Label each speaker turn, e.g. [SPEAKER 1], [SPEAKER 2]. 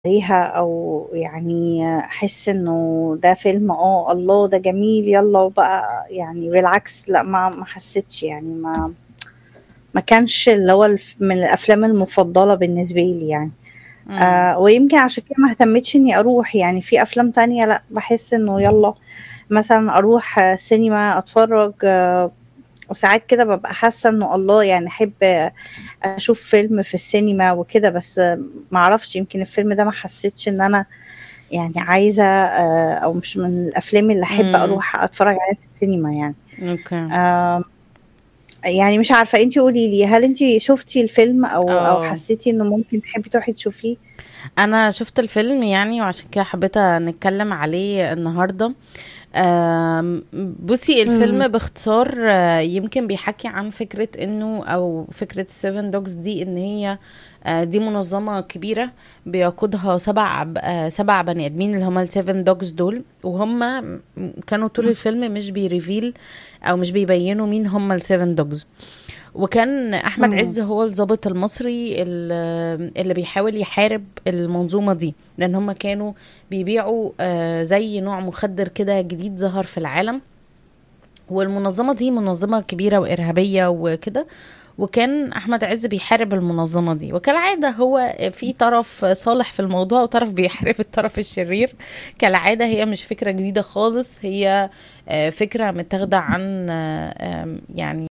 [SPEAKER 1] عليها أو يعني أحس إنه ده فيلم آه، الله ده جميل يالّا وبقى يعني بالعكس لأ ما ما حسيتش يعني ما ما كانش اللي هو الف من الأفلام المفضلة بالنسبة لي يعني.
[SPEAKER 2] إمم.
[SPEAKER 1] آآ ويمكن عشان كده ما اهتمتش إني أروح، يعني في أفلام تانية لأ، باحس إنه يالّا مثلًا أروح سينما أتفرّج وساعات كده بابقى حاسة إنه الله يعني أحب أشوف فيلم في السينما وكده، بس ما أعرفش يمكن الفيلم ده ما حسيتش إن أنا يعني عايزة آآ أو مش من الأفلام اللي أحب
[SPEAKER 2] إمم.
[SPEAKER 1] أروح أتفرّج عليها في السينما يعني.
[SPEAKER 2] أوكي.
[SPEAKER 1] آمم يعني مش عارفة أنتِ قولي لي، هل أنتِ شُفتِ الفيلم أو أو
[SPEAKER 2] آه.
[SPEAKER 1] حسيتِ إنه ممكن تحبي تروحي تشوفيه؟
[SPEAKER 2] أنا شُفت الفيلم يعني وعشان كده حبيت نتكلّم عليه النهارده. آمم بُصّي
[SPEAKER 1] إمم.
[SPEAKER 2] الفيلم باختصار يمكن بيحكي عن فكرة إنه أو فكرة ال7 dogs دي إن هي آآ دي منظمة كبيرة بيقودها 7 ب آآ 7 بني آدمين اللي هم ال7 dogs دول، وهُم م كانوا طول
[SPEAKER 1] إمم.
[SPEAKER 2] الفيلم مش بيreveal أو مش بيبيّنوا مين هم ال7 dogs. وكان أحمد
[SPEAKER 1] إمم.
[SPEAKER 2] عز هو الضابط المصري ال اللي بيحاول يحارب المنظومة دي، لإن هُم كانوا بيبيعوا آآ زي نوع مخدر كده جديد ظهر في العالم. والمنظمة دي منظمة كبيرة وإرهابية وكده، وكان أحمد عز بيحارب المنظمة دي، وكالعادة هو في طرف صالح في الموضوع وطرف بيحارب الطرف الشرير، كالعادة هي مش فكرة جديدة خالص، هي آآ فكرة متاخدة عن آمم يعني